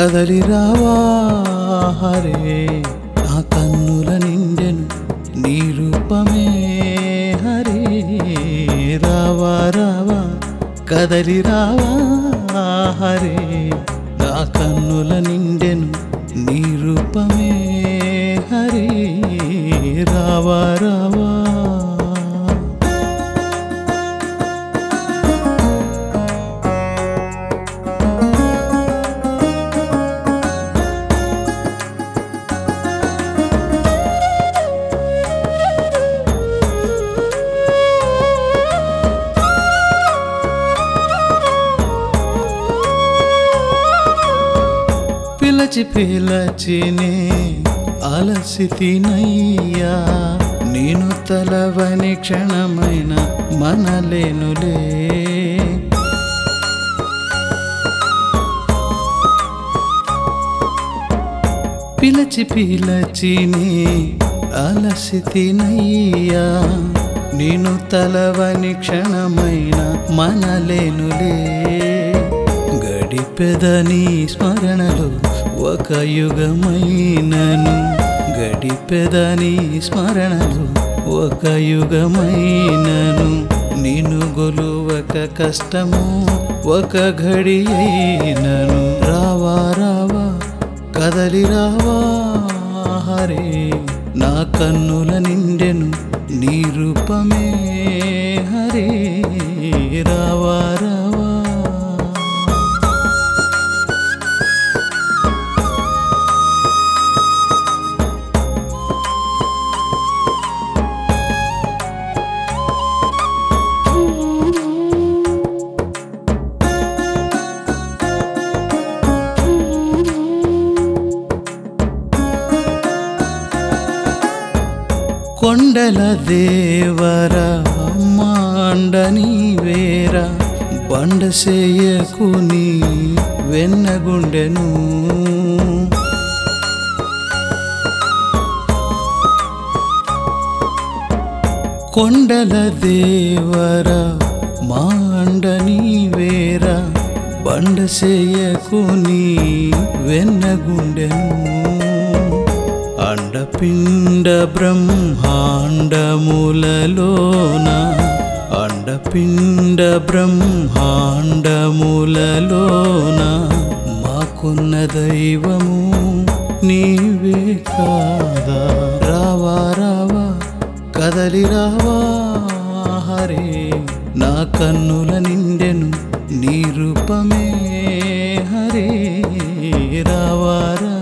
కదలి రావా హరే నా కన్నుల నిండెను నీ రూపమే హరే రావా రావా కదలి రావా హరే నా కన్నుల నిండెను నీ రూపమే హరే రావా రావా పిలచి పిలచినే అలసితినయ్యా నేను తలవని క్షణమైన మనలేనులే పిలచి పిలచినే అలసితినయ్యా నేను తలవని క్షణమైన మనలేనులే గడిపెదని స్మరణలో ఒక యుగమైనను గడిపెదని స్మరణలో ఒక యుగమైనను నిన్ను గొలువక కష్టము ఒక ఘడి అయినను రావా రావా కదలి రావా హరే నా కన్నుల నిండెను నీ రూపమే హరే రావా రావా కొండల దేవర మాండని వేర బండసేయకుని వెన్నగుండెను కొండల దేవర మాండని వేర బండసేయకుని వెన్నగుండెను అండపిండ బ్రహ్మాండములలోన అండపిండ బ్రహ్మాండములలోన మాకున్న దైవము నీవే కాదా రావా రావా కదలి రావా హరే నా కన్నుల నిండెను నీ రూపమే హరే రావా రా